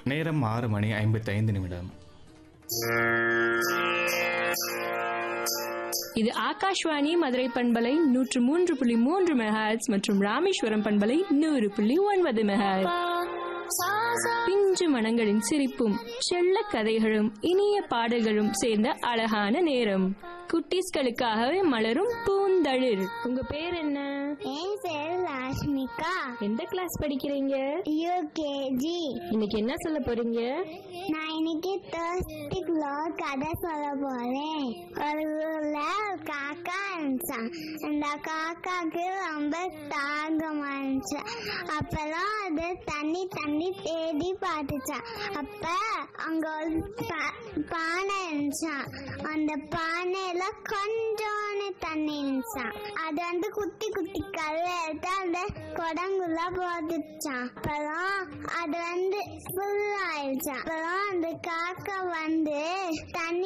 நேரம் ஆறு மணி ஐம்பத்தைந்து நிமிடம் இது ஆகாஷ்வாணி மதுரை பண்பலை நூற்று மூன்று புள்ளி மூன்று மெகாஹெட்ஸ் மற்றும் ராமேஸ்வரம் பண்பலை நூறு புள்ளி ஒன்பது மெகாஹெட்ஸ் பிஞ்சு மனங்களின் சிரிப்பும் செல்ல கதைகளும் இனிய பாடல்களும் சேர்ந்த அழகான நேரம் குட்டீஸ்களுக்காகவே மலரும் பூந்தளிர் உங்க பேர் என்ன என் பேர் லாஷ்மிகா எந்த கிளாஸ் படிக்கிறீங்க யூகேஜி இன்னைக்கு என்ன சொல்ல போறீங்க நான் இன்னைக்கு தேர்ஸ்டிக் லோ கதை சொல்ல போறேன் ஒரு ஊர்ல ஒரு காக்கா இருந்துச்சான் அந்த காக்காக்கு ரொம்ப தாகமா இருந்துச்சு அப்பெல்லாம் அது தண்ணி தண்ணி தேடி பார்த்துச்சான் அப்ப அங்க ஒரு பா- பானை இருந்துச்சான் அந்த பானையில கொஞ்சோண்டு தண்ணி இருந்துச்சான் அது வந்து குட்டி குட்டி கல் எடுத்து அந்த குடங்குள்ள போட்டுச்சான் அப்புறம் அது வந்து ஃபுல் ஆயிடுச்சான் அப்புறம் அந்த காக்கா வந்து தண்ணி